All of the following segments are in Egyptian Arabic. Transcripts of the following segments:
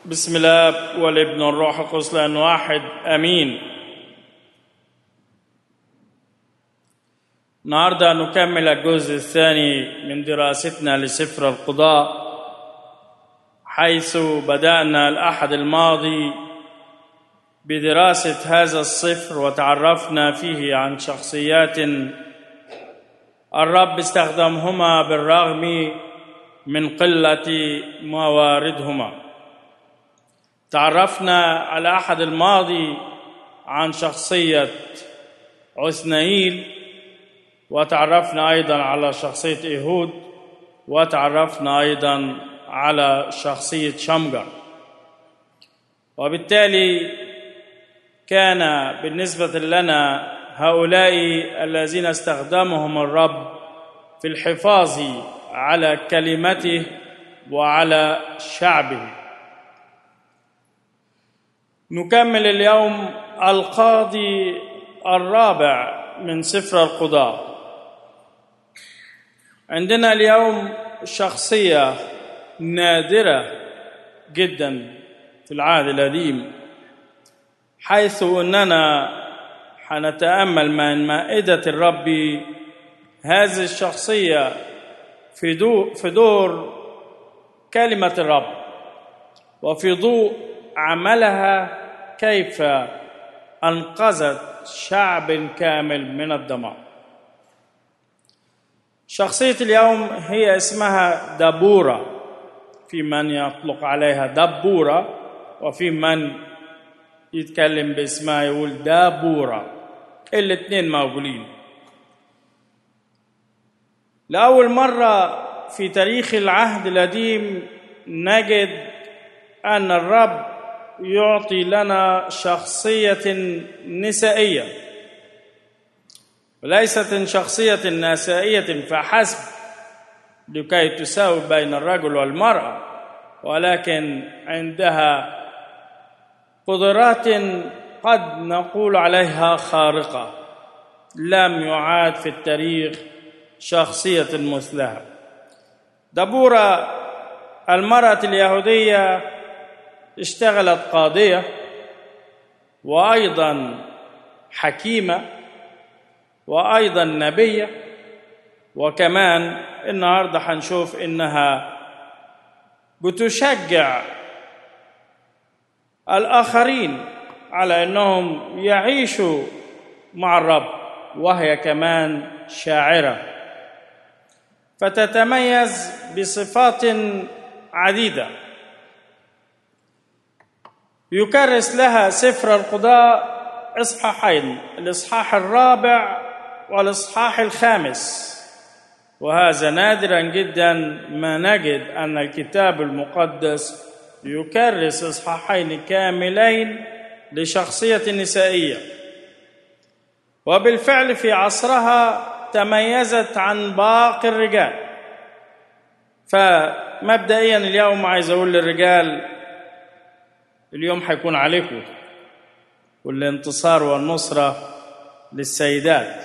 بسم الله والابن والروح القدس لان واحد امين النهارده نكمل الجزء الثاني من دراستنا لسفر القضاء حيث بدانا الاحد الماضي بدراسه هذا السفر وتعرفنا فيه عن شخصيات الرب استخدمهما بالرغم من قله مواردهما تعرفنا على احد الماضي عن شخصيه عثنائيل وتعرفنا ايضا على شخصيه ايهود وتعرفنا ايضا على شخصيه شمجر وبالتالي كان بالنسبه لنا هؤلاء الذين استخدمهم الرب في الحفاظ على كلمته وعلى شعبه نكمل اليوم القاضي الرابع من سفر القضاء عندنا اليوم شخصيه نادره جدا في العهد القديم حيث اننا حنتامل من مائده الرب هذه الشخصيه في دور, في دور كلمه الرب وفي ضوء عملها كيف انقذت شعب كامل من الدمار شخصيه اليوم هي اسمها دبوره في من يطلق عليها دبوره وفي من يتكلم باسمها يقول دابوره الاثنين موجودين لاول مره في تاريخ العهد القديم نجد ان الرب يعطي لنا شخصيه نسائيه وليست شخصيه نسائيه فحسب لكي تساوي بين الرجل والمراه ولكن عندها قدرات قد نقول عليها خارقه لم يعاد في التاريخ شخصيه مثلها دبوره المراه اليهوديه اشتغلت قاضيه وايضا حكيمه وايضا نبيه وكمان النهارده هنشوف انها بتشجع الاخرين على انهم يعيشوا مع الرب وهي كمان شاعره فتتميز بصفات عديده يكرس لها سفر القضاء اصحاحين الاصحاح الرابع والاصحاح الخامس وهذا نادرا جدا ما نجد ان الكتاب المقدس يكرس اصحاحين كاملين لشخصيه نسائيه وبالفعل في عصرها تميزت عن باقي الرجال فمبدئيا اليوم عايز اقول للرجال اليوم حيكون عليكم والانتصار والنصره للسيدات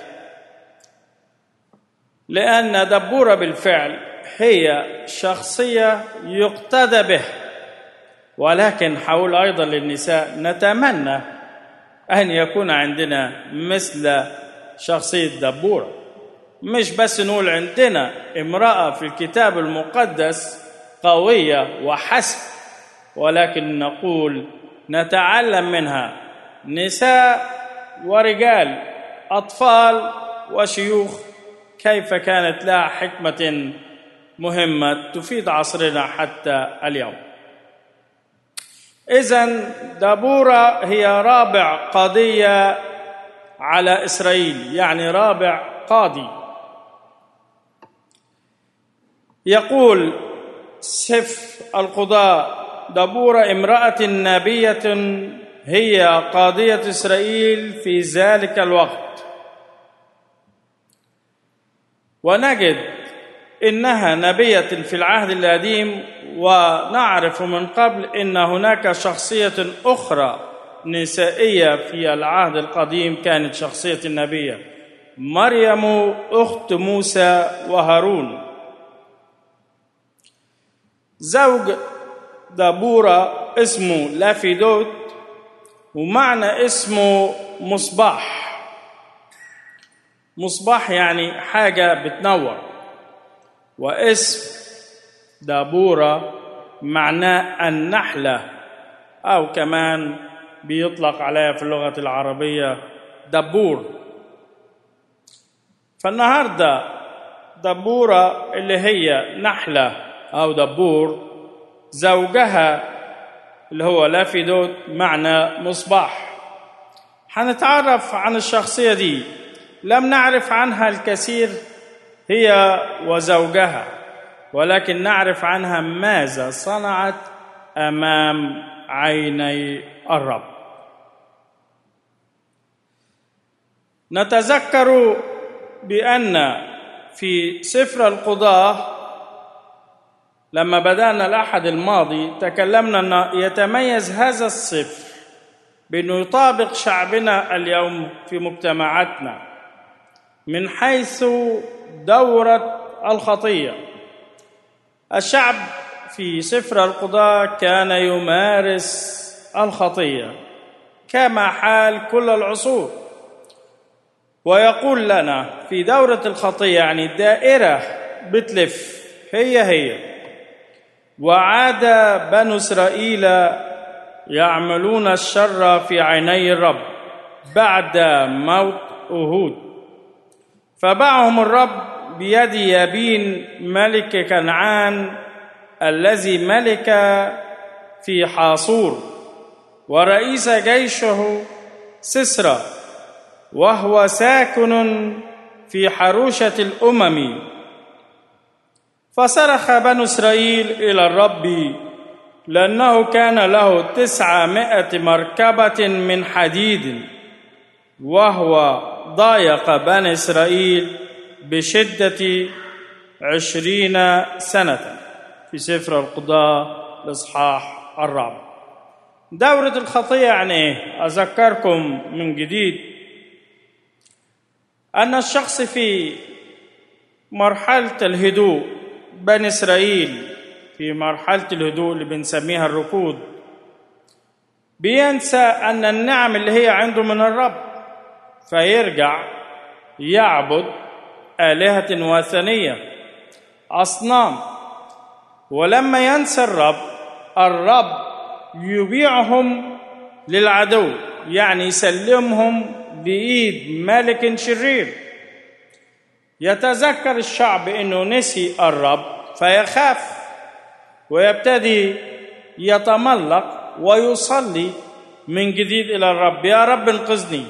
لان دبوره بالفعل هي شخصيه يقتدى به ولكن حول ايضا للنساء نتمنى ان يكون عندنا مثل شخصيه دبوره مش بس نقول عندنا امراه في الكتاب المقدس قويه وحسب ولكن نقول نتعلم منها نساء ورجال اطفال وشيوخ كيف كانت لها حكمه مهمه تفيد عصرنا حتى اليوم اذا دبوره هي رابع قضيه على اسرائيل يعني رابع قاضي يقول سف القضاء دبوره امراه نبيه هي قاضيه اسرائيل في ذلك الوقت ونجد انها نبيه في العهد القديم ونعرف من قبل ان هناك شخصيه اخرى نسائيه في العهد القديم كانت شخصيه النبيه مريم اخت موسى وهارون زوج دبورة اسمه لافيدوت ومعنى اسمه مصباح مصباح يعني حاجة بتنور واسم دابورة معناه النحلة أو كمان بيطلق عليها في اللغة العربية دبور فالنهاردة دبورة اللي هي نحلة أو دبور زوجها اللي هو لافيدوت معنى مصباح حنتعرف عن الشخصية دي لم نعرف عنها الكثير هي وزوجها ولكن نعرف عنها ماذا صنعت امام عيني الرب نتذكر بان في سفر القضاه لما بدانا الاحد الماضي تكلمنا ان يتميز هذا السفر بانه يطابق شعبنا اليوم في مجتمعاتنا من حيث دوره الخطيه الشعب في سفر القضاء كان يمارس الخطيه كما حال كل العصور ويقول لنا في دوره الخطيه يعني الدائره بتلف هي هي وعاد بنو اسرائيل يعملون الشر في عيني الرب بعد موت اهود فباعهم الرب بيد يابين ملك كنعان الذي ملك في حاصور ورئيس جيشه سسرى وهو ساكن في حروشه الامم فصرخ بنو اسرائيل الى الرب لانه كان له تسعمائه مركبه من حديد وهو ضايق بني اسرائيل بشده عشرين سنه في سفر القضاء الاصحاح الرابع دوره الخطيه يعني ايه اذكركم من جديد ان الشخص في مرحله الهدوء بني اسرائيل في مرحله الهدوء اللي بنسميها الركود بينسى ان النعم اللي هي عنده من الرب فيرجع يعبد الهه وثنيه اصنام ولما ينسى الرب الرب يبيعهم للعدو يعني يسلمهم بايد ملك شرير يتذكر الشعب انه نسي الرب فيخاف ويبتدي يتملق ويصلي من جديد الى الرب يا رب انقذني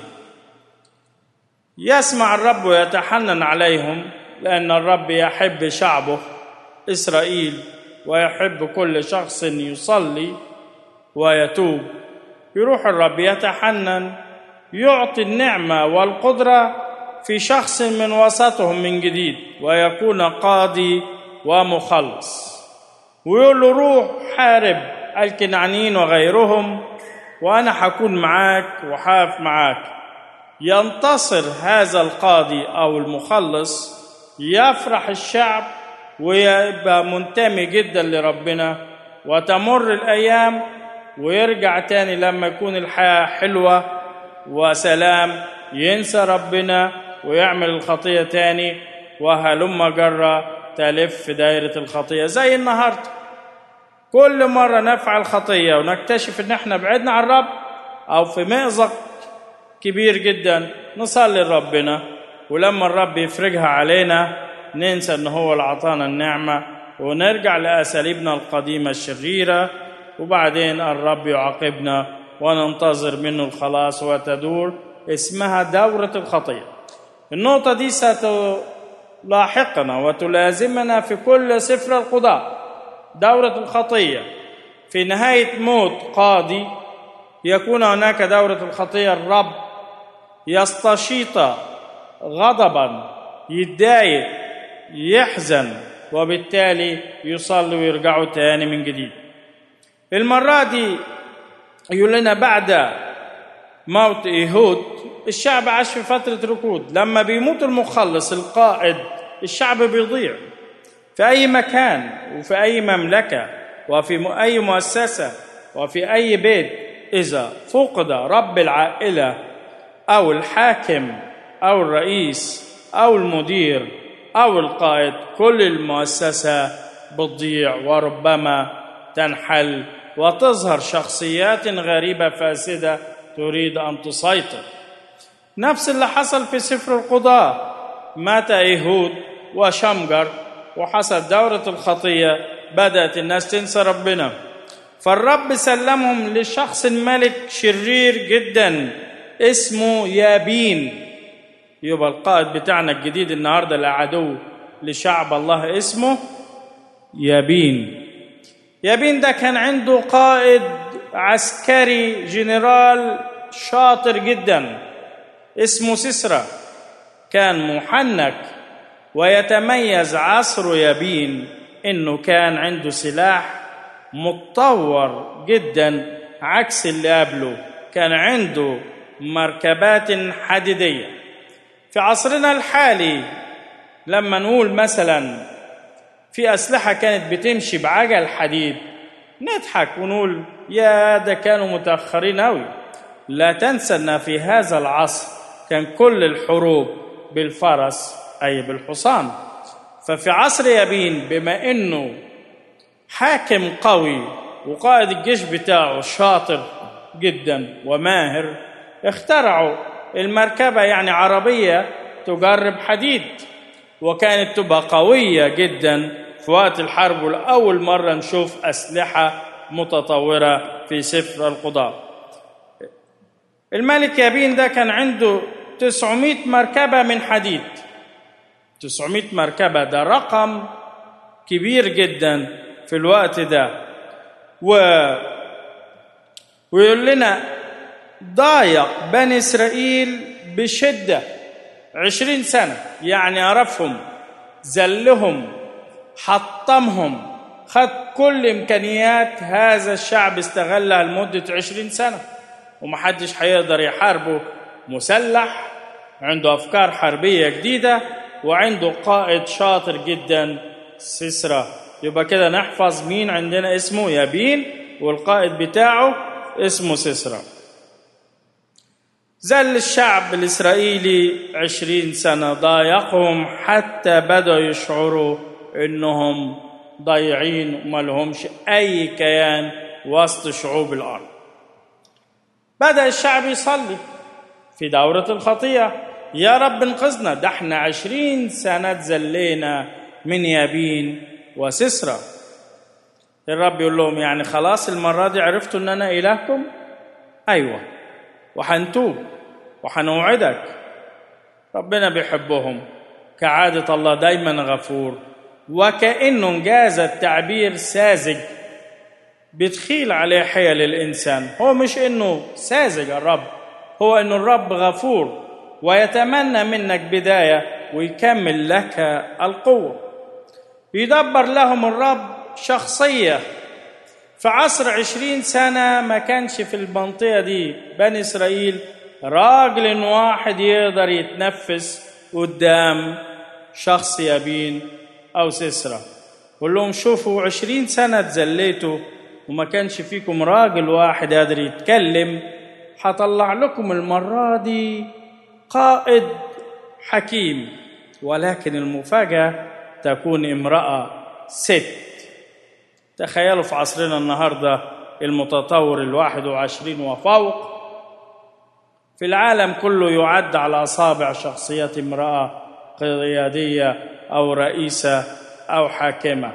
يسمع الرب ويتحنن عليهم لان الرب يحب شعبه اسرائيل ويحب كل شخص يصلي ويتوب يروح الرب يتحنن يعطي النعمه والقدره في شخص من وسطهم من جديد ويكون قاضي ومخلص ويقول له روح حارب الكنعانيين وغيرهم وانا حكون معاك وحاف معاك ينتصر هذا القاضي او المخلص يفرح الشعب ويبقى منتمي جدا لربنا وتمر الايام ويرجع تاني لما يكون الحياه حلوه وسلام ينسى ربنا ويعمل الخطيه تاني وهلم جرى تلف في دايره الخطيه زي النهارده كل مره نفعل خطيه ونكتشف ان احنا بعدنا عن الرب او في مأزق كبير جدا نصلي لربنا ولما الرب يفرجها علينا ننسى ان هو اللي عطانا النعمه ونرجع لاساليبنا القديمه الشريره وبعدين الرب يعاقبنا وننتظر منه الخلاص وتدور اسمها دوره الخطيه النقطه دي ستلاحقنا وتلازمنا في كل سفر القضاء دوره الخطيه في نهايه موت قاضي يكون هناك دوره الخطيه الرب يستشيط غضبا يتضايق يحزن وبالتالي يصلي ويرجعوا تاني من جديد المرة دي يقول لنا بعد موت إيهود الشعب عاش في فترة ركود لما بيموت المخلص القائد الشعب بيضيع في أي مكان وفي أي مملكة وفي أي مؤسسة وفي أي بيت إذا فقد رب العائلة أو الحاكم أو الرئيس أو المدير أو القائد كل المؤسسة بتضيع وربما تنحل وتظهر شخصيات غريبة فاسدة تريد أن تسيطر نفس اللي حصل في سفر القضاء مات إيهود وشمجر وحصل دورة الخطية بدأت الناس تنسى ربنا فالرب سلمهم لشخص ملك شرير جدا اسمه يابين يبقى القائد بتاعنا الجديد النهارده العدو لشعب الله اسمه يابين يابين ده كان عنده قائد عسكري جنرال شاطر جدا اسمه سسرى كان محنك ويتميز عصر يابين انه كان عنده سلاح متطور جدا عكس اللي قبله كان عنده مركبات حديديه في عصرنا الحالي لما نقول مثلا في اسلحه كانت بتمشي بعجل حديد نضحك ونقول يا ده كانوا متاخرين قوي لا تنسى ان في هذا العصر كان كل الحروب بالفرس اي بالحصان ففي عصر يابين بما انه حاكم قوي وقائد الجيش بتاعه شاطر جدا وماهر اخترعوا المركبه يعني عربيه تجرب حديد وكانت تبقى قويه جدا في وقت الحرب ولاول مره نشوف اسلحه متطوره في سفر القضاء الملك يابين ده كان عنده 900 مركبه من حديد 900 مركبه ده رقم كبير جدا في الوقت ده و ويقول لنا ضايق بني اسرائيل بشده عشرين سنه يعني عرفهم زلهم حطمهم خد كل امكانيات هذا الشعب استغلها لمده عشرين سنه ومحدش هيقدر يحاربه مسلح عنده افكار حربيه جديده وعنده قائد شاطر جدا سيسرا يبقى كده نحفظ مين عندنا اسمه يابين والقائد بتاعه اسمه سيسرا زل الشعب الإسرائيلي عشرين سنة ضايقهم حتى بدأوا يشعروا إنهم ضايعين وما لهمش أي كيان وسط شعوب الأرض بدأ الشعب يصلي في دورة الخطية يا رب انقذنا ده احنا عشرين سنة زلينا من يابين وسسرى الرب يقول لهم يعني خلاص المرة دي عرفتوا ان انا الهكم ايوه وحنتوب وحنوعدك ربنا بيحبهم كعادة الله دايما غفور وكأنه انجاز التعبير ساذج بتخيل عليه حيل الإنسان هو مش إنه ساذج الرب هو إنه الرب غفور ويتمنى منك بداية ويكمل لك القوة يدبر لهم الرب شخصية في عصر عشرين سنة ما كانش في المنطقة دي بني إسرائيل راجل واحد يقدر يتنفس قدام شخص يابين أو سسرة قول لهم شوفوا عشرين سنة تزليتوا وما كانش فيكم راجل واحد قادر يتكلم هطلع لكم المرة دي قائد حكيم ولكن المفاجأة تكون امرأة ست تخيلوا في عصرنا النهاردة المتطور الواحد وعشرين وفوق في العالم كله يعد على أصابع شخصية امرأة قيادية أو رئيسة أو حاكمة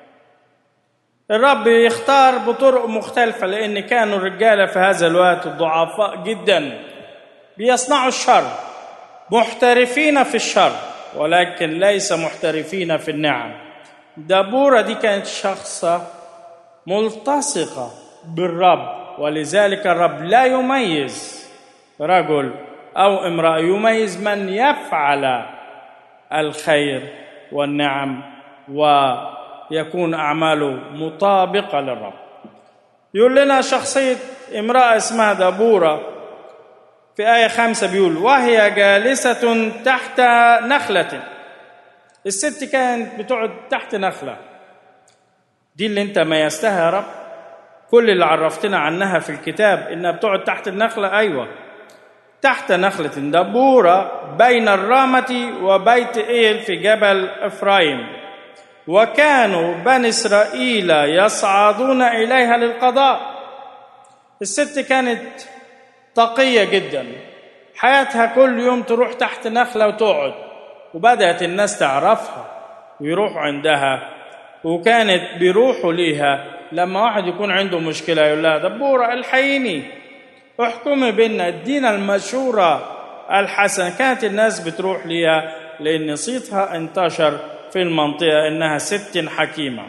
الرب يختار بطرق مختلفة لأن كانوا الرجالة في هذا الوقت ضعفاء جدا بيصنعوا الشر محترفين في الشر ولكن ليس محترفين في النعم دبورة دي كانت شخصة ملتصقة بالرب ولذلك الرب لا يميز رجل أو امرأة يميز من يفعل الخير والنعم ويكون أعماله مطابقة للرب يقول لنا شخصية امرأة اسمها دبورة في آية خمسة بيقول وهي جالسة تحت نخلة الست كانت بتقعد تحت نخلة دي اللي انت ميزتها يا رب كل اللي عرفتنا عنها في الكتاب انها بتقعد تحت النخله ايوه تحت نخله دبوره بين الرامه وبيت ايل في جبل افرايم وكانوا بني اسرائيل يصعدون اليها للقضاء الست كانت تقيه جدا حياتها كل يوم تروح تحت نخله وتقعد وبدات الناس تعرفها ويروحوا عندها وكانت بيروحوا ليها لما واحد يكون عنده مشكله يقول لها دبوره الحقيني احكمي بينا ادينا المشوره الحسنه كانت الناس بتروح ليها لان صيتها انتشر في المنطقه انها ست حكيمه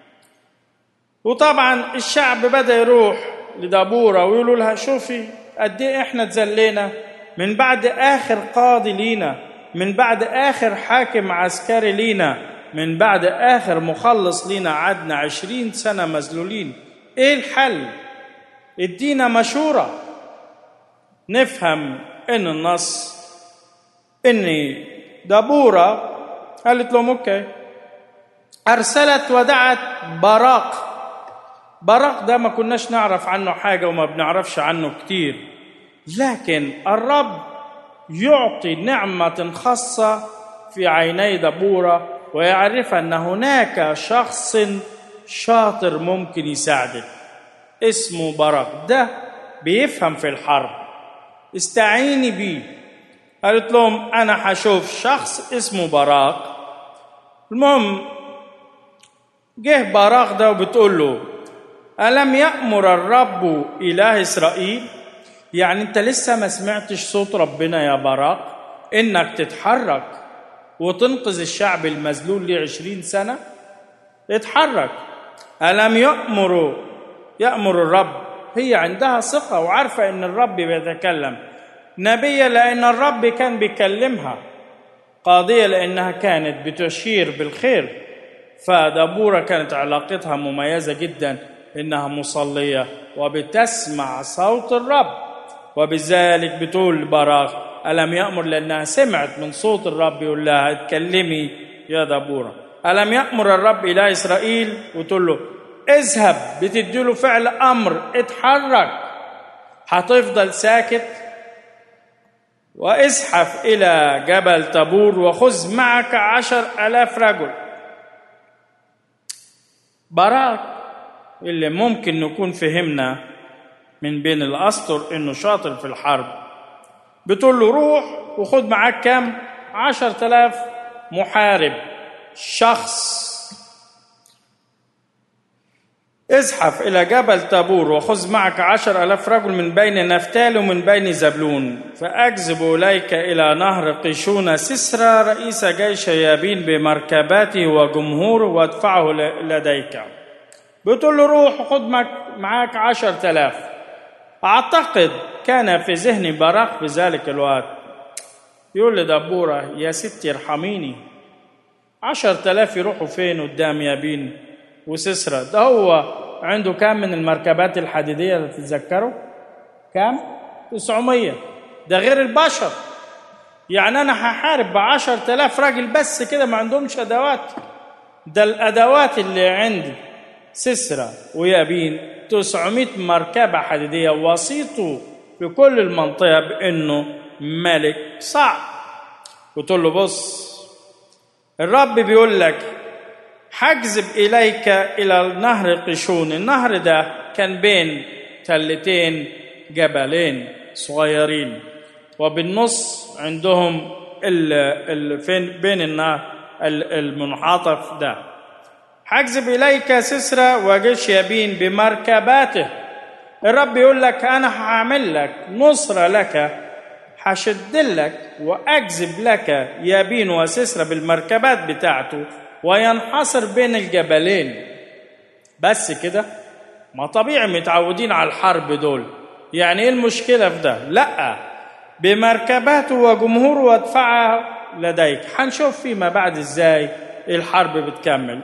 وطبعا الشعب بدا يروح لدبوره ويقولوا لها شوفي قد ايه احنا اتذلينا من بعد اخر قاضي لينا من بعد اخر حاكم عسكري لينا من بعد اخر مخلص لينا قعدنا عشرين سنه مذلولين ايه الحل ادينا مشوره نفهم ان النص ان دبوره قالت لهم اوكي ارسلت ودعت براق براق ده ما كناش نعرف عنه حاجه وما بنعرفش عنه كتير لكن الرب يعطي نعمه خاصه في عيني دبوره ويعرف ان هناك شخص شاطر ممكن يساعدك اسمه براق ده بيفهم في الحرب استعيني بيه قالت لهم انا هشوف شخص اسمه براق المهم جه براق ده وبتقول له الم يامر الرب اله اسرائيل يعني انت لسه ما سمعتش صوت ربنا يا براق انك تتحرك وتنقذ الشعب المذلول لعشرين سنة اتحرك ألم يأمر يأمر الرب هي عندها ثقة وعارفة إن الرب بيتكلم نبية لأن الرب كان بيكلمها قاضية لأنها كانت بتشير بالخير فدبورة كانت علاقتها مميزة جدا إنها مصلية وبتسمع صوت الرب وبذلك بتقول براغ ألم يأمر لأنها سمعت من صوت الرب يقول لها اتكلمي يا دبورة ألم يأمر الرب إلى إسرائيل وتقول له اذهب بتديله فعل أمر اتحرك هتفضل ساكت وازحف إلى جبل تبور وخذ معك عشر ألاف رجل براك اللي ممكن نكون فهمنا من بين الأسطر إنه شاطر في الحرب بتقول له روح وخد معاك كام عشر تلاف محارب شخص ازحف إلى جبل تابور وخذ معك عشر ألاف رجل من بين نفتال ومن بين زبلون فأجذب إليك إلى نهر قيشون سسرى رئيس جيش يابين بمركباته وجمهوره وادفعه لديك بتقول له روح خد معاك عشر تلاف أعتقد كان في ذهني براق في ذلك الوقت يقول لدبورة يا ستي ارحميني عشر تلاف يروحوا فين قدام يابين وسسرة ده هو عنده كام من المركبات الحديدية اللي تتذكروا كام 900 ده غير البشر يعني أنا هحارب بعشر تلاف راجل بس كده ما عندهمش أدوات ده الأدوات اللي عندي سسرة ويابين 900 مركبة حديدية وصيته في كل المنطقة بأنه ملك صعب وتقول له بص الرب بيقول لك حجذب إليك إلى نهر قشون النهر ده كان بين تلتين جبلين صغيرين وبالنص عندهم ال ال فين بين النهر المنعطف ده حجذب إليك سسرة وجيش يابين بمركباته الرب يقول لك أنا هعمل لك نصرة لك هشد لك وأجذب لك يابين وسسرة بالمركبات بتاعته وينحصر بين الجبلين بس كده ما طبيعي متعودين على الحرب دول يعني ايه المشكلة في ده لا بمركباته وجمهوره وادفعها لديك هنشوف فيما بعد ازاي الحرب بتكمل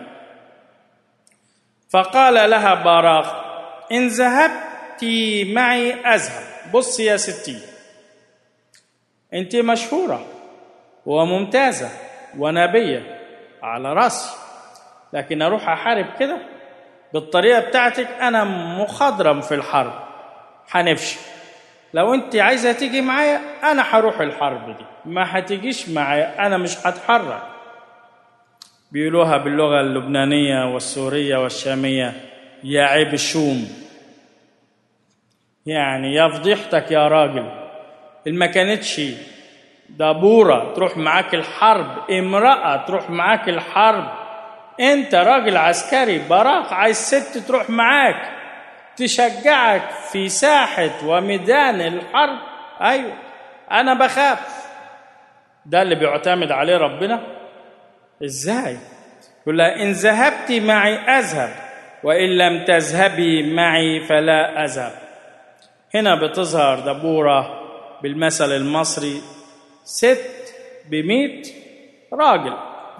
فقال لها باراق إن ذهبت معي أذهب بص يا ستي أنت مشهورة وممتازة ونبية على راسي لكن أروح أحارب كده بالطريقه بتاعتك انا مخضرم في الحرب هنفشل لو انت عايزه تيجي معايا انا هروح الحرب دي ما هتجيش معايا انا مش هتحرك بيقولوها باللغه اللبنانيه والسوريه والشاميه يا عيب الشوم يعني يا فضيحتك يا راجل ما كانتش دبوره تروح معاك الحرب امراه تروح معاك الحرب انت راجل عسكري براق عايز ست تروح معاك تشجعك في ساحه وميدان الحرب ايوه انا بخاف ده اللي بيعتمد عليه ربنا ازاي يقول لها ان ذهبت معي اذهب وان لم تذهبي معي فلا اذهب هنا بتظهر دبوره بالمثل المصري ست بمئة راجل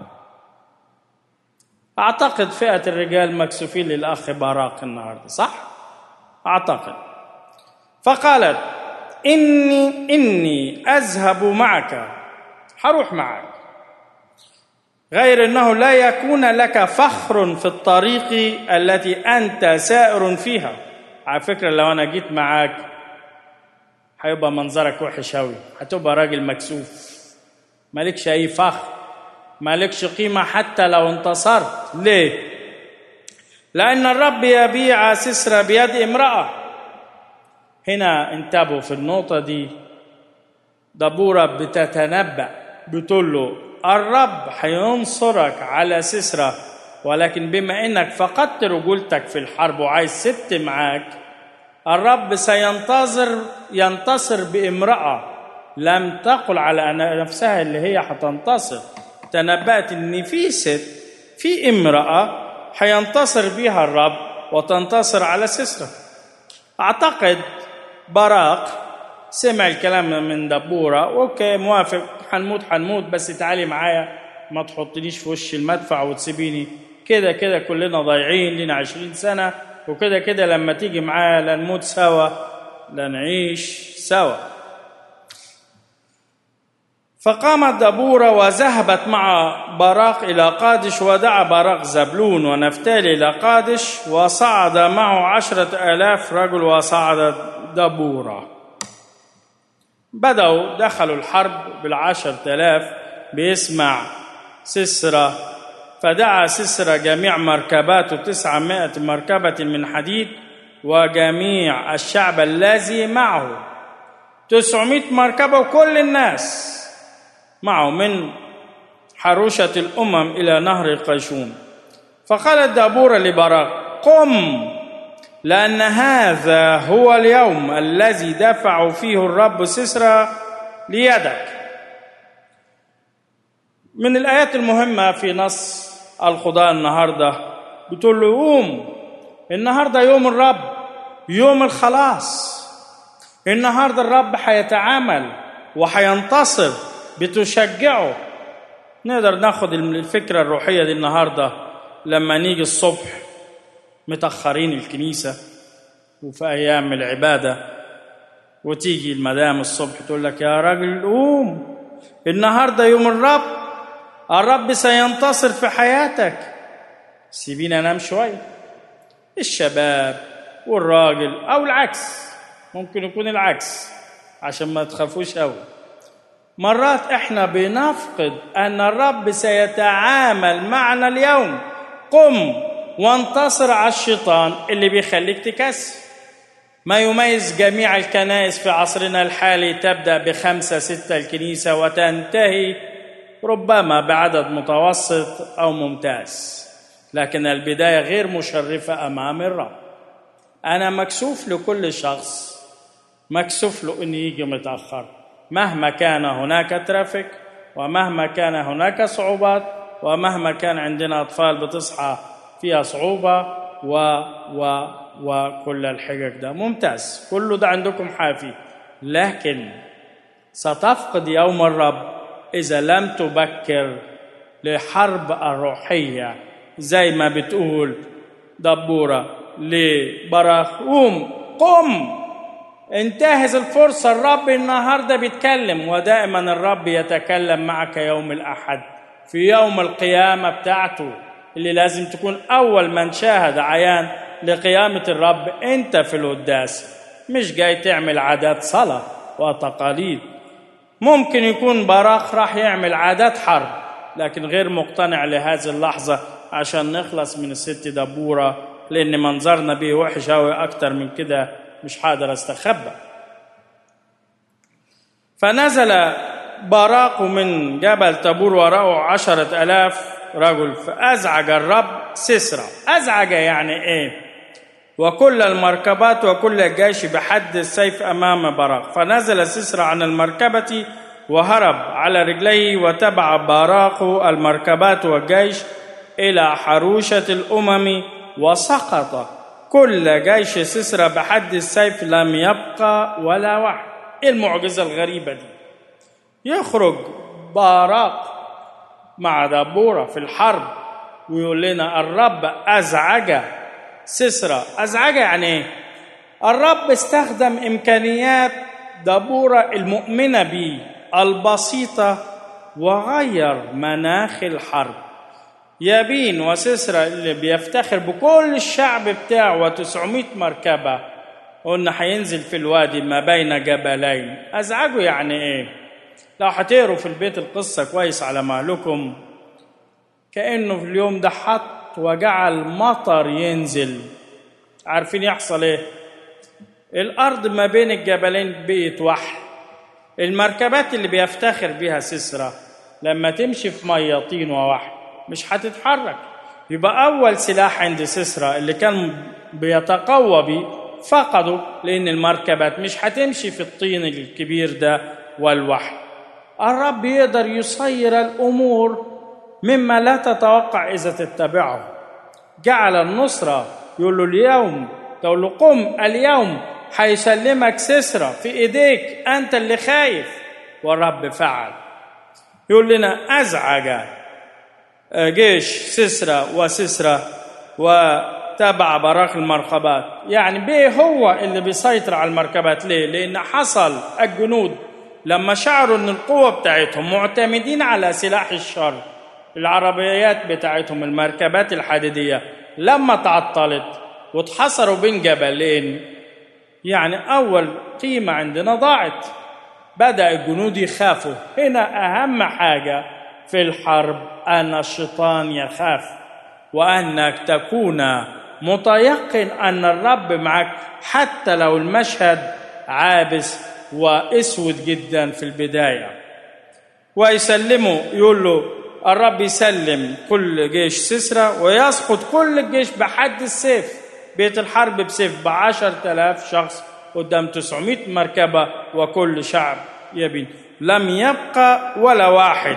أعتقد فئة الرجال مكسوفين للأخ براق النهاردة صح؟ أعتقد فقالت إني إني أذهب معك حروح معك غير أنه لا يكون لك فخر في الطريق التي أنت سائر فيها على فكرة لو أنا جيت معاك هيبقى منظرك وحش أوي هتبقى راجل مكسوف مالكش أي فخر مالكش قيمة حتى لو انتصرت ليه؟ لأن الرب يبيع سسرة بيد امرأة هنا انتبهوا في النقطة دي دبورة بتتنبأ بتقول له الرب هينصرك على سسرة ولكن بما انك فقدت رجولتك في الحرب وعايز ست معاك الرب سينتظر ينتصر بامرأة لم تقل على نفسها اللي هي هتنتصر تنبأت ان في ست في امرأة هينتصر بها الرب وتنتصر على سسرة اعتقد براق سمع الكلام من دبورة اوكي موافق هنموت هنموت بس تعالي معايا ما تحطنيش في وش المدفع وتسيبيني كده كده كلنا ضايعين لنا عشرين سنة وكده كده لما تيجي معايا لا نموت سوا لا نعيش سوا فقامت دبورة وذهبت مع باراق إلى قادش ودعا باراق زبلون ونفتالي إلى قادش وصعد معه عشرة آلاف رجل وصعد دبورة بدأوا دخلوا الحرب بالعشرة آلاف بيسمع سسرة فدعا سسرة جميع مركباته تسعمائة مركبة من حديد وجميع الشعب الذي معه تسعمائة مركبة وكل الناس معه من حروشة الأمم إلى نهر قيشون فقالت دابورة لبراق قم لأن هذا هو اليوم الذي دفع فيه الرب سسرى ليدك من الآيات المهمة في نص القضاء النهاردة بتقول له قوم النهاردة يوم الرب يوم الخلاص النهاردة الرب هيتعامل وهينتصر بتشجعه نقدر ناخد الفكرة الروحية دي النهاردة لما نيجي الصبح متأخرين الكنيسة وفي أيام العبادة وتيجي المدام الصبح تقول لك يا راجل قوم النهاردة يوم الرب الرب سينتصر في حياتك سيبينا انام شوية الشباب والراجل أو العكس ممكن يكون العكس عشان ما تخافوش أوي مرات احنا بنفقد ان الرب سيتعامل معنا اليوم قم وانتصر على الشيطان اللي بيخليك تكسر ما يميز جميع الكنائس في عصرنا الحالي تبدا بخمسه سته الكنيسه وتنتهي ربما بعدد متوسط او ممتاز لكن البدايه غير مشرفه امام الرب انا مكسوف لكل شخص مكسوف له انه يجي متاخر مهما كان هناك ترافيك ومهما كان هناك صعوبات ومهما كان عندنا اطفال بتصحى فيها صعوبه و و وكل الحجج ده ممتاز كله ده عندكم حافي لكن ستفقد يوم الرب اذا لم تبكر لحرب الروحيه زي ما بتقول دبوره لبراخ قوم قم انتهز الفرصة الرب النهاردة بيتكلم ودائما الرب يتكلم معك يوم الأحد في يوم القيامة بتاعته اللي لازم تكون أول من شاهد عيان لقيامة الرب أنت في القداس مش جاي تعمل عادات صلاة وتقاليد ممكن يكون باراخ راح يعمل عادات حرب لكن غير مقتنع لهذه اللحظة عشان نخلص من الست دبورة لأن منظرنا به وحش أوي أكتر من كده مش حاضر أستخبى فنزل باراق من جبل تبور وراءه عشرة ألاف رجل فأزعج الرب سسرى أزعج يعني إيه وكل المركبات وكل الجيش بحد السيف أمام باراق فنزل سسرى عن المركبة وهرب على رجليه وتبع باراق المركبات والجيش إلى حروشة الأمم وسقط كل جيش سسرى بحد السيف لم يبقى ولا واحد إيه المعجزة الغريبة دي يخرج باراق مع دبورة في الحرب ويقول لنا الرب أزعج سسرى أزعج يعني إيه؟ الرب استخدم إمكانيات دبورة المؤمنة به البسيطة وغير مناخ الحرب يابين وسسرى اللي بيفتخر بكل الشعب بتاعه و900 مركبة قلنا هينزل في الوادي ما بين جبلين أزعجوا يعني إيه؟ لو هتقروا في البيت القصة كويس على مهلكم كأنه في اليوم ده حط وجعل مطر ينزل عارفين يحصل ايه الارض ما بين الجبلين بقت وحل المركبات اللي بيفتخر بيها سسرة لما تمشي في ميه طين ووحل مش هتتحرك يبقى اول سلاح عند سسرة اللي كان بيتقوى بيه فقده لان المركبات مش هتمشي في الطين الكبير ده والوحل الرب يقدر يصير الامور مما لا تتوقع اذا تتبعه جعل النصره يقول له اليوم تقول له قم اليوم هيسلمك سسرة في ايديك انت اللي خايف والرب فعل يقول لنا ازعج جيش سسرة وسسرة وتبع براق المركبات يعني بيه هو اللي بيسيطر على المركبات ليه لان حصل الجنود لما شعروا ان القوة بتاعتهم معتمدين على سلاح الشر العربيات بتاعتهم المركبات الحديدية لما تعطلت واتحصروا بين جبلين يعني أول قيمة عندنا ضاعت بدأ الجنود يخافوا هنا أهم حاجة في الحرب أن الشيطان يخاف وأنك تكون متيقن أن الرب معك حتى لو المشهد عابس واسود جدا في البدايه ويسلمه يقول له الرب يسلم كل جيش سسرة ويسقط كل الجيش بحد السيف بيت الحرب بسيف بعشر تلاف شخص قدام تسعمائة مركبة وكل شعب يبين لم يبقى ولا واحد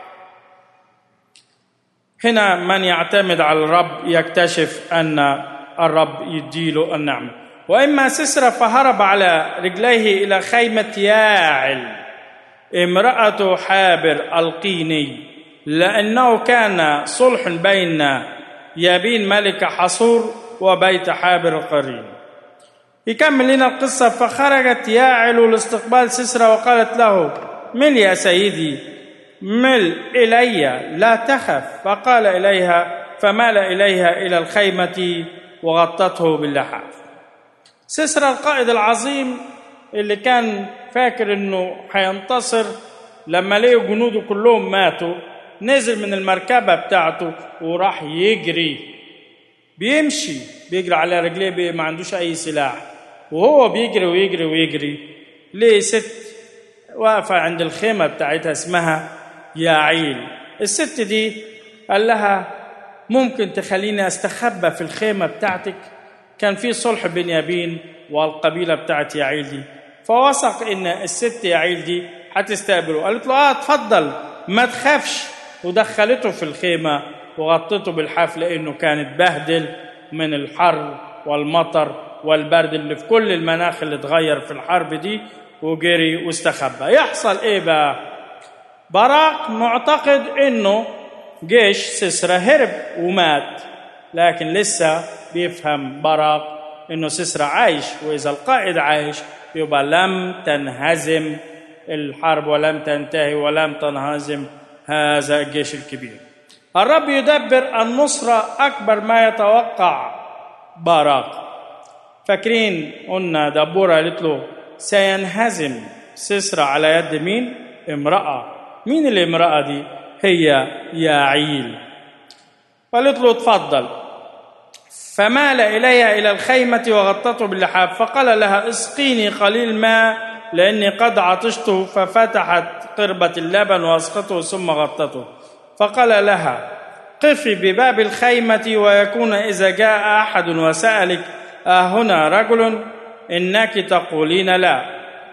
هنا من يعتمد على الرب يكتشف أن الرب يديله النعمة وإما سسرة فهرب على رجليه إلى خيمة ياعل امرأة حابر القيني لأنه كان صلح بين يابين ملك حصور وبيت حابر القرين يكمل لنا القصة فخرجت ياعل لاستقبال سسرة وقالت له مل يا سيدي مل إلي لا تخف فقال إليها فمال إليها إلى الخيمة وغطته باللحاف سسرة القائد العظيم اللي كان فاكر انه هينتصر لما لقوا جنوده كلهم ماتوا نزل من المركبه بتاعته وراح يجري بيمشي بيجري على رجليه بي ما عندوش اي سلاح وهو بيجري ويجري ويجري ليه ست واقفه عند الخيمه بتاعتها اسمها ياعيل الست دي قال لها ممكن تخليني استخبى في الخيمه بتاعتك كان في صلح بين يابين والقبيله بتاعت يعيل دي فوثق ان الست يعيل دي هتستقبله قالت له اه اتفضل ما تخافش ودخلته في الخيمه وغطته بالحاف لانه كان اتبهدل من الحر والمطر والبرد اللي في كل المناخ اللي اتغير في الحرب دي وجري واستخبى يحصل ايه بقى براق معتقد انه جيش سسرة هرب ومات لكن لسه بيفهم براق انه سسرة عايش واذا القائد عايش يبقى لم تنهزم الحرب ولم تنتهي ولم تنهزم هذا الجيش الكبير الرب يدبر النصرة أكبر ما يتوقع باراق فاكرين قلنا دبورة قالت له سينهزم سسرى على يد مين؟ امرأة مين الامرأة دي؟ هي ياعيل قالت له اتفضل فمال إليها إلى الخيمة وغطته باللحاف فقال لها اسقيني قليل ماء لأني قد عطشت ففتحت قربة اللبن وأسقطه ثم غطته فقال لها قفي بباب الخيمة ويكون إذا جاء أحد وسألك أهنا رجل إنك تقولين لا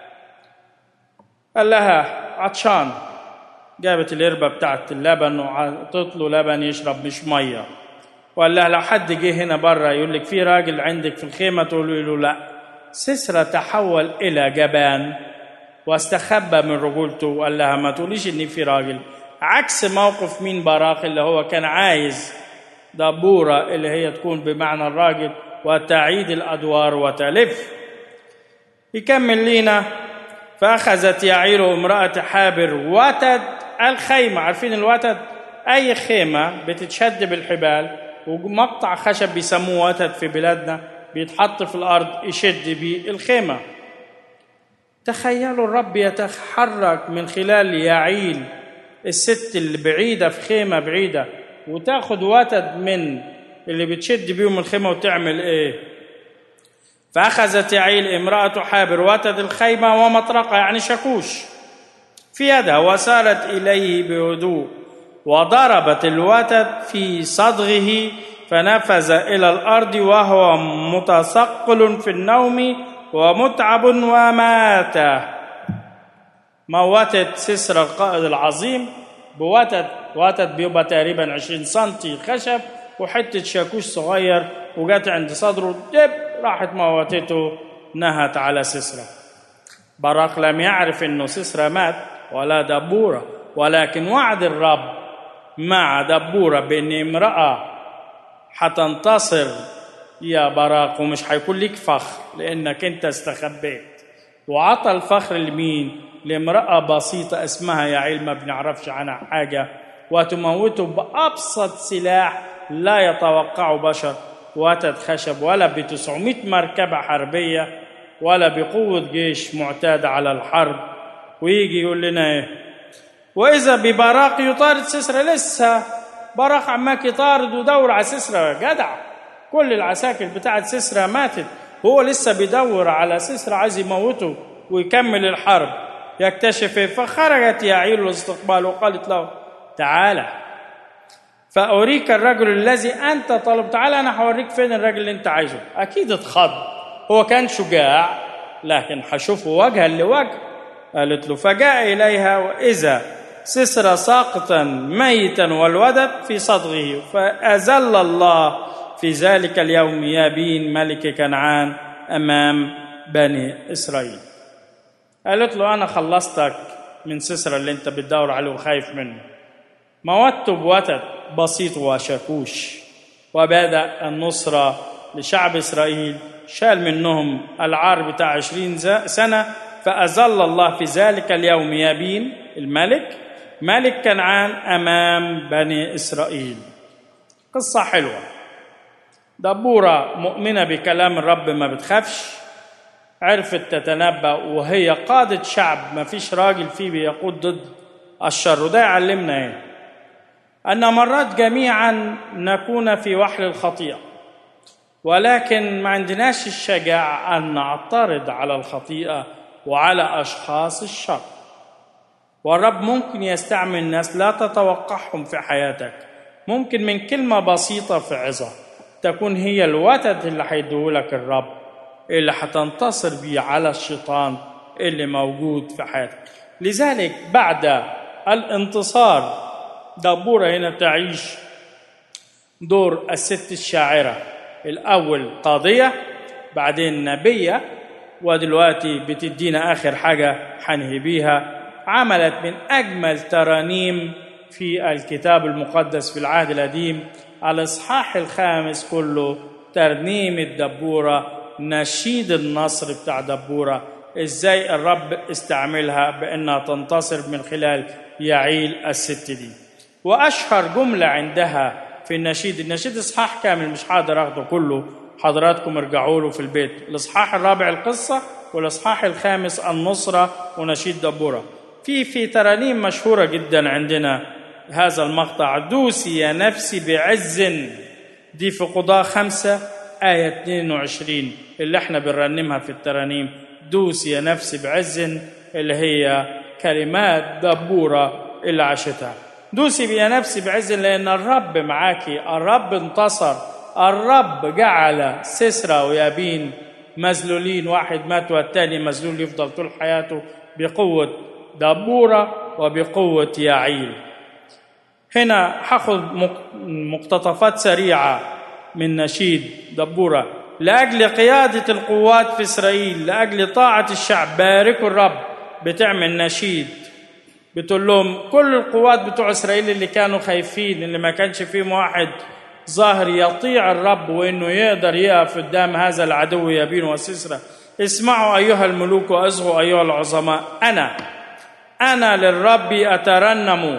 قال لها عطشان جابت القربة بتاعت اللبن وعطت له لبن يشرب مش مية وقال لها لو حد جه هنا بره يقول لك في راجل عندك في الخيمة تقول له لا سسرة تحول إلى جبان واستخبى من رجولته وقال لها ما تقوليش إن في راجل عكس موقف مين براق اللي هو كان عايز دبورة اللي هي تكون بمعنى الراجل وتعيد الأدوار وتلف يكمل لينا فأخذت يعير امرأة حابر وتد الخيمة عارفين الوتد أي خيمة بتتشد بالحبال ومقطع خشب بيسموه وتد في بلادنا بيتحط في الأرض يشد بيه الخيمة تخيلوا الرب يتحرك من خلال يعيل الست اللي بعيدة في خيمة بعيدة وتاخد وتد من اللي بتشد بيهم الخيمة وتعمل ايه فأخذت يعيل امرأة حابر وتد الخيمة ومطرقة يعني شاكوش في يدها وسارت إليه بهدوء وضربت الوتد في صدغه فنفذ إلى الأرض وهو متثقل في النوم ومتعب ومات موتت سسر القائد العظيم بوتد وتد بيبقى تقريبا 20 سنتي خشب وحتة شاكوش صغير وجات عند صدره دب راحت موتته نهت على سسرة براق لم يعرف انه سسرة مات ولا دبورة ولكن وعد الرب مع دبورة بان امرأة حتنتصر يا براق ومش هيكون ليك فخر لانك انت استخبيت وعطى الفخر لمين لامرأة بسيطة اسمها يعيل ما بنعرفش عنها حاجة وتموته بأبسط سلاح لا يتوقعه بشر وتد خشب ولا ب 900 مركبة حربية ولا بقوة جيش معتاد على الحرب ويجي يقول لنا ايه وإذا ببراق يطارد سسرة لسه براق عماك يطارد ودور على سسرة جدع كل العساكر بتاعت سسرة ماتت هو لسه بيدور على سسرة عايز يموته ويكمل الحرب يكتشف إيه؟ فخرجت يعيل الاستقبال وقالت له تعالى فأريك الرجل الذي أنت طلب تعالى أنا هوريك فين الراجل اللي أنت عايزه أكيد اتخض هو كان شجاع لكن هشوفه وجها لوجه قالت له فجاء إليها وإذا سسر ساقطا ميتا والودد في صدغه فأزل الله في ذلك اليوم يابين ملك كنعان أمام بني إسرائيل قالت له أنا خلصتك من سسرة اللي أنت بتدور عليه وخايف منه موته بوتد بسيط وشاكوش وبدأ النصرة لشعب إسرائيل شال منهم العار بتاع عشرين سنة فأزل الله في ذلك اليوم يابين الملك ملك كنعان أمام بني إسرائيل قصة حلوة دبورة مؤمنة بكلام الرب ما بتخافش عرفت تتنبأ وهي قادة شعب ما فيش راجل فيه بيقود ضد الشر وده يعلمنا ايه أن مرات جميعا نكون في وحل الخطيئة ولكن ما عندناش الشجاعة أن نعترض على الخطيئة وعلى أشخاص الشر والرب ممكن يستعمل ناس لا تتوقعهم في حياتك ممكن من كلمة بسيطة في عظة تكون هي الوتد اللي هيديهولك الرب اللي هتنتصر بيه على الشيطان اللي موجود في حياتك لذلك بعد الانتصار دبورة هنا تعيش دور الست الشاعرة الأول قاضية بعدين نبية ودلوقتي بتدينا آخر حاجة حنهي بيها عملت من أجمل ترانيم في الكتاب المقدس في العهد القديم الإصحاح الخامس كله ترنيم الدبورة نشيد النصر بتاع دبورة ازاي الرب استعملها بانها تنتصر من خلال يعيل الست دي واشهر جمله عندها في النشيد النشيد اصحاح كامل مش هقدر اخده كله حضراتكم ارجعوا له في البيت الاصحاح الرابع القصه والاصحاح الخامس النصره ونشيد دبوره في في ترانيم مشهوره جدا عندنا هذا المقطع دوسي يا نفسي بعز دي في قضاة خمسة آية 22 اللي احنا بنرنمها في الترانيم دوسي يا نفسي بعز اللي هي كلمات دبورة اللي عاشتها دوسي يا نفسي بعز لأن الرب معاكي الرب انتصر الرب جعل سسرا ويابين مذلولين واحد مات والتاني مذلول يفضل طول حياته بقوة دبورة وبقوة يعيل هنا هاخد مقتطفات سريعة من نشيد دبورة لأجل قيادة القوات في إسرائيل لأجل طاعة الشعب باركوا الرب بتعمل نشيد بتقول لهم كل القوات بتوع إسرائيل اللي كانوا خايفين اللي ما كانش فيهم واحد ظاهر يطيع الرب وإنه يقدر يقف قدام هذا العدو يابين وسسرة اسمعوا أيها الملوك وأصغوا أيها العظماء أنا أنا للرب أترنم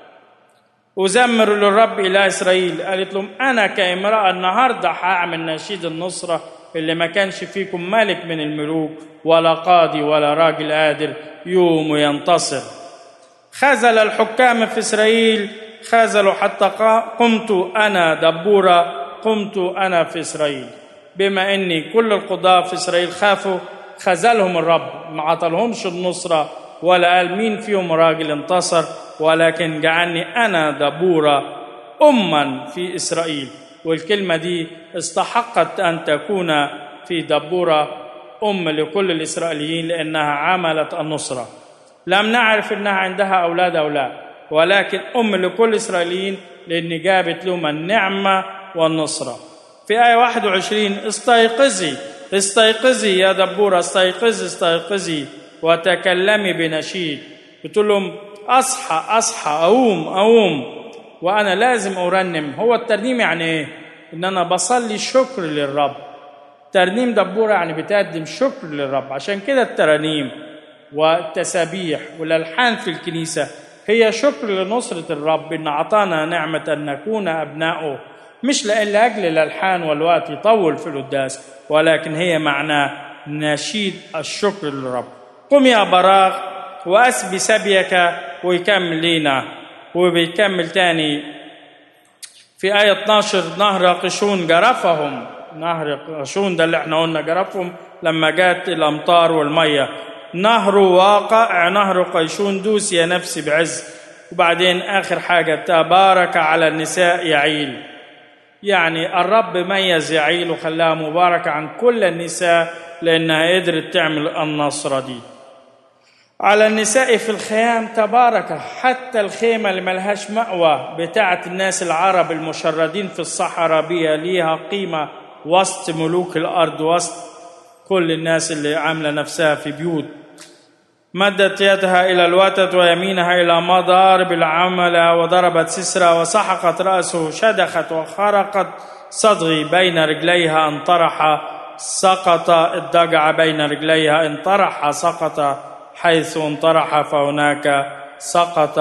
أزمر للرب إله إسرائيل قالت لهم أنا كامرأة النهاردة هعمل نشيد النصرة اللي ما كانش فيكم ملك من الملوك ولا قاضي ولا راجل قادر يوم وينتصر خذل الحكام في إسرائيل خذلوا حتى قمت أنا دبورة قمت أنا في إسرائيل بما أني كل القضاة في إسرائيل خافوا خذلهم الرب ما عطلهمش النصرة ولا قال مين فيهم راجل انتصر ولكن جعلني أنا دبورة أما في إسرائيل والكلمة دي استحقت أن تكون في دبورة أم لكل الإسرائيليين لأنها عملت النصرة لم نعرف أنها عندها أولاد أو لا ولكن أم لكل الإسرائيليين لأن جابت لهم النعمة والنصرة في آية 21 استيقظي استيقظي يا دبورة استيقظي استيقظي وتكلمي بنشيد بتقول لهم اصحى اصحى اقوم اقوم وانا لازم ارنم هو الترنيم يعني ايه ان انا بصلي شكر للرب ترنيم دبوره يعني بتقدم شكر للرب عشان كده الترانيم والتسابيح والالحان في الكنيسه هي شكر لنصره الرب ان اعطانا نعمه ان نكون ابنائه مش لأن لاجل الالحان والوقت يطول في القداس ولكن هي معناه نشيد الشكر للرب قم يا براغ واسبي سبيك ويكمل لينا وبيكمل تاني في آية 12 نهر قشون جرفهم نهر قشون ده اللي احنا قلنا جرفهم لما جات الأمطار والمية نهر واقع نهر قيشون دوس يا نفسي بعز وبعدين آخر حاجة تبارك على النساء يعيل يعني الرب ميز يعيل وخلاها مباركة عن كل النساء لأنها قدرت تعمل النصرة دي على النساء في الخيام تبارك حتى الخيمة اللي ملهاش مأوى بتاعة الناس العرب المشردين في الصحراء بيها ليها قيمة وسط ملوك الأرض وسط كل الناس اللي عاملة نفسها في بيوت مدت يدها إلى الوتد ويمينها إلى مضارب العمل وضربت سسرة وسحقت رأسه شدخت وخرقت صدغي بين رجليها انطرح سقط الضجع بين رجليها انطرح سقط حيث انطرح فهناك سقط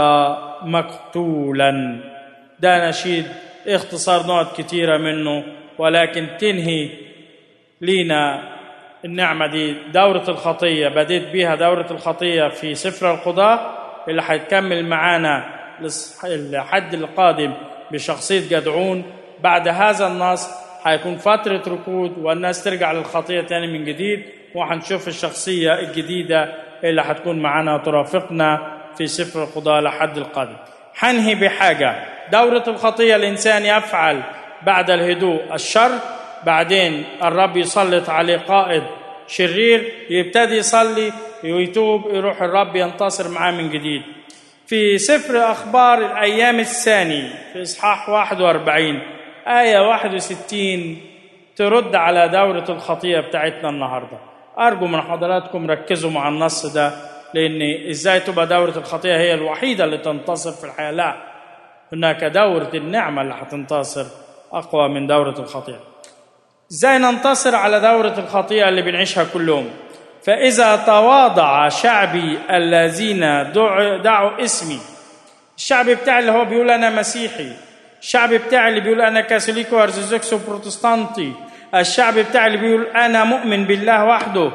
مقتولا ده نشيد اختصار نقط كتيرة منه ولكن تنهي لينا النعمة دي دورة الخطية بديت بيها دورة الخطية في سفر القضاء اللي هيتكمل معانا لحد القادم بشخصية جدعون بعد هذا النص هيكون فترة ركود والناس ترجع للخطية تاني من جديد وهنشوف الشخصية الجديدة اللي هتكون معانا وترافقنا في سفر القضاء لحد القادم حنهي بحاجة دورة الخطية الإنسان يفعل بعد الهدوء الشر بعدين الرب يسلط عليه قائد شرير يبتدي يصلي ويتوب يروح الرب ينتصر معاه من جديد في سفر أخبار الأيام الثاني في إصحاح 41 آية 61 ترد على دورة الخطية بتاعتنا النهارده أرجو من حضراتكم ركزوا مع النص ده لأن إزاي تبقى دورة الخطية هي الوحيدة اللي تنتصر في الحياة لا هناك دورة النعمة اللي هتنتصر أقوى من دورة الخطية إزاي ننتصر على دورة الخطيئة اللي بنعيشها كل يوم فإذا تواضع شعبي الذين دعوا, دعوا اسمي الشعب بتاعي اللي هو بيقول انا مسيحي الشعب بتاعي اللي بيقول انا كاثوليكي وارثوذكس وبروتستانتي الشعب بتاعي اللي بيقول انا مؤمن بالله وحده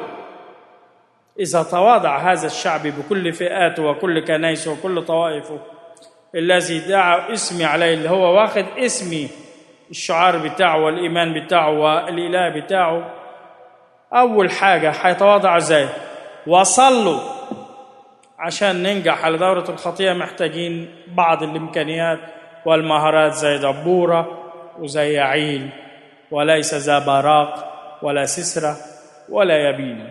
اذا تواضع هذا الشعب بكل فئاته وكل كنايسه وكل طوائفه الذي دعا اسمي عليه اللي هو واخد اسمي الشعار بتاعه والايمان بتاعه والاله بتاعه اول حاجه هيتواضع ازاي وصلوا عشان ننجح على دورة الخطية محتاجين بعض الإمكانيات والمهارات زي دبورة وزي يعيل وليس ذا براق ولا سسرة ولا يبين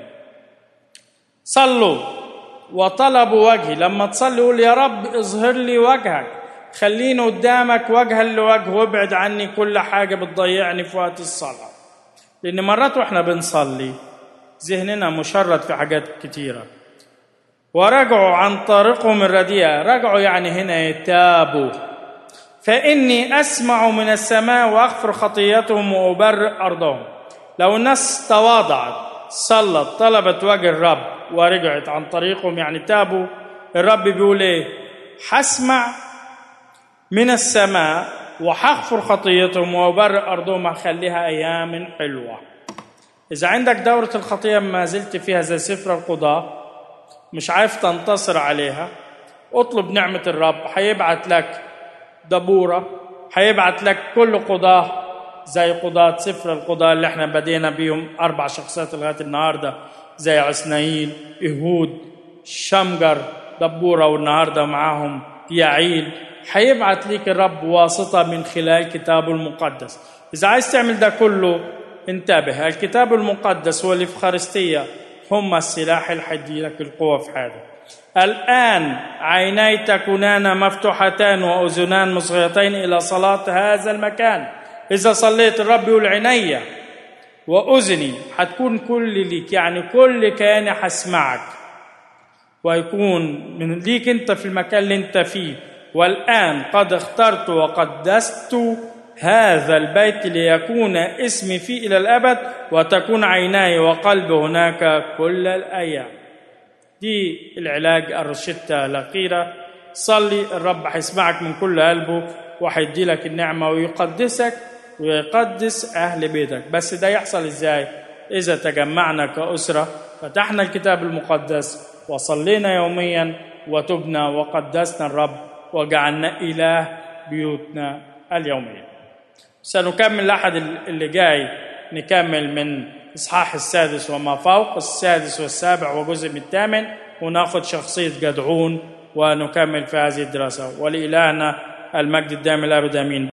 صلوا وطلبوا وجهي لما تصلي قول يا رب اظهر لي وجهك خليني قدامك وجها لوجه وابعد عني كل حاجة بتضيعني في وقت الصلاة لأن مرات واحنا بنصلي ذهننا مشرد في حاجات كتيره ورجعوا عن طريقهم الرديئة رجعوا يعني هنا تابوا فإني أسمع من السماء وأغفر خطيتهم وأبرئ أرضهم لو الناس تواضعت صلت طلبت وجه الرب ورجعت عن طريقهم يعني تابوا الرب بيقول ايه هسمع من السماء وهغفر خطيتهم وأبرئ أرضهم هخليها أيام حلوة إذا عندك دورة الخطية ما زلت فيها زي سفر القضاء مش عارف تنتصر عليها اطلب نعمة الرب هيبعت لك دبورة هيبعت لك كل قضاة زي قضاة سفر القضاة اللي احنا بدينا بيهم أربع شخصيات لغاية النهاردة زي عسنايل إهود شمجر دبورة والنهاردة معاهم يعيل هيبعت ليك الرب واسطة من خلال كتابه المقدس إذا عايز تعمل ده كله انتبه الكتاب المقدس والإفخارستية هم السلاح اللي هيدي لك القوة في حياتك الآن عيني تكونان مفتوحتان وأذنان مصغيتين إلى صلاة هذا المكان إذا صليت الرب يقول عيني وأذني هتكون كل ليك يعني كل كياني هسمعك ويكون من ليك أنت في المكان اللي أنت فيه والآن قد اخترت وقدست هذا البيت ليكون اسمي فيه إلى الأبد وتكون عيناي وقلبي هناك كل الأيام دي العلاج الروشتة الأخيرة صلي الرب هيسمعك من كل قلبه وهيدي لك النعمة ويقدسك ويقدس أهل بيتك بس ده يحصل إزاي إذا تجمعنا كأسرة فتحنا الكتاب المقدس وصلينا يوميا وتبنا وقدسنا الرب وجعلنا إله بيوتنا اليوميه سنكمل الأحد اللي جاي نكمل من إصحاح السادس وما فوق السادس والسابع وجزء من الثامن وناخذ شخصية جدعون ونكمل في هذه الدراسة ولإلهنا المجد الدائم الأبد آمين